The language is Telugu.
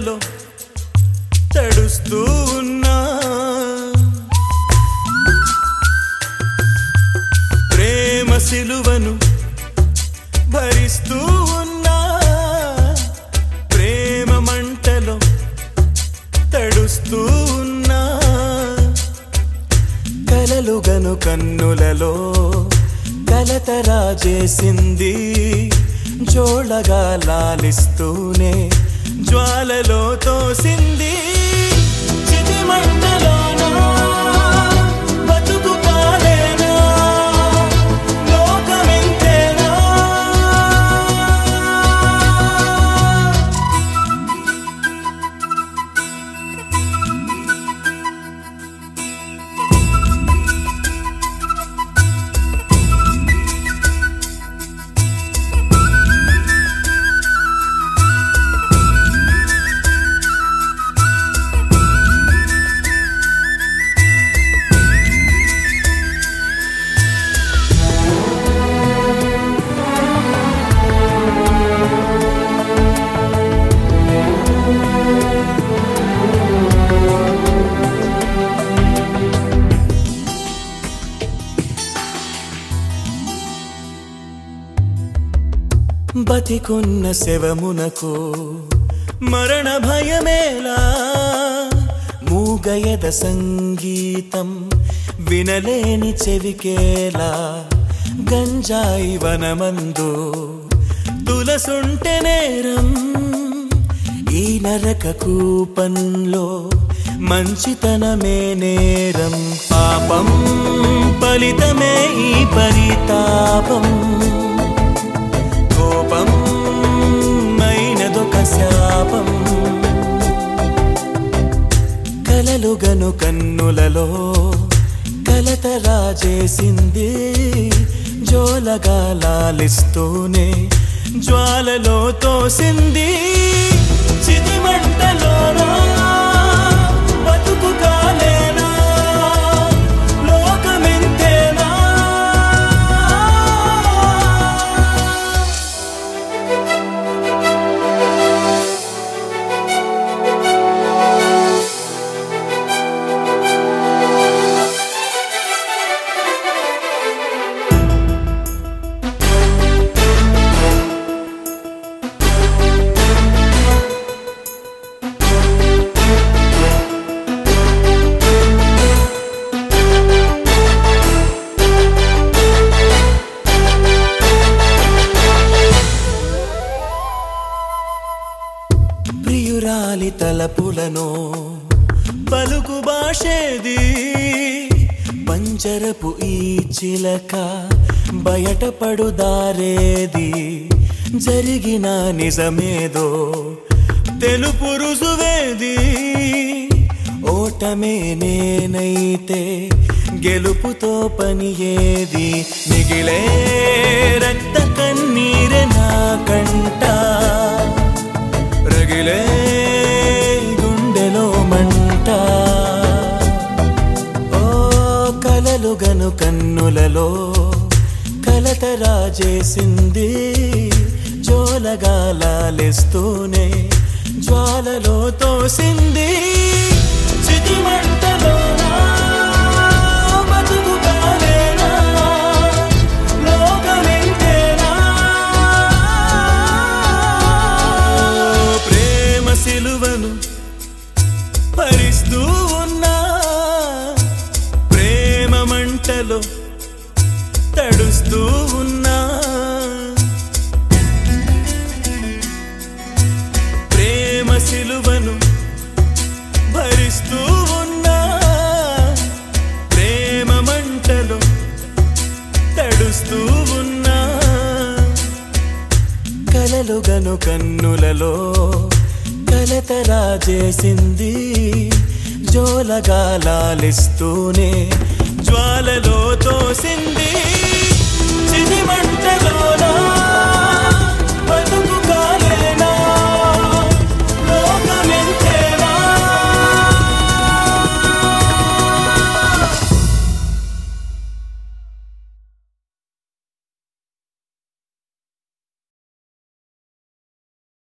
మంటలో తడుస్తూ ఉన్నా ప్రేమ సిలువను భరిస్తూ ఉన్నా ప్రేమ మంటలో తడుస్తూ ఉన్నా కలలుగను కన్నులలో కలతరా చేసింది జోళగా లాలిస్తూనే జ్వాలలో తోసింది చితి మంటలోనా బతుకు కాలేనా లోకమెంతేనా బతికున్న శవమునకు మరణ భయమేలా మూగయద సంగీతం వినలేని చెవికేలా గంజాయి వనమందు తులసుంటె నేరం ఈ నరక కూపంలో మంచితనమే నేరం పాపం ఫలితమే ఈ పరితాపం కోపం మైనదొక శాపం కలలుగను కన్నులలో కలతరా చేసింది జోలగా లాలిస్తూనే జ్వాలలో తోసింది చితి మంటలోనా బతుకు కాలేనా లోకమెంతేనా ప్రియురాలి తలపులను పలుకు భాషేది పంజరపు ఈ చిలక బయటపడు దారేది జరిగిన నిజమేదో తెలుపు రుజువేది ఓటమే నేనైతే గెలుపుతో పని ఏది మిగిలే రక్త కన్నీరె నా కంట రగిలే గుండెలో మంట ఓ కలలుగను కన్నులలో కలతరా చేసింది జోలగా లాలిస్తూనే జ్వాలలో తోసింది చితి మంటలోనా బతుకు కాలేనా లోకమెంతేనా ప్రేమ సిలువను భరిస్తూ ఉన్నా ప్రేమ మంటలో తడుస్తూ ఉన్నా ప్రేమ సిలువను భరిస్తూ ఉన్నా ప్రేమ మంటలో తడుస్తూ ఉన్నా కలలుగను కన్నులలో కలతరా చేసింది జోలగా లాలిస్తూనే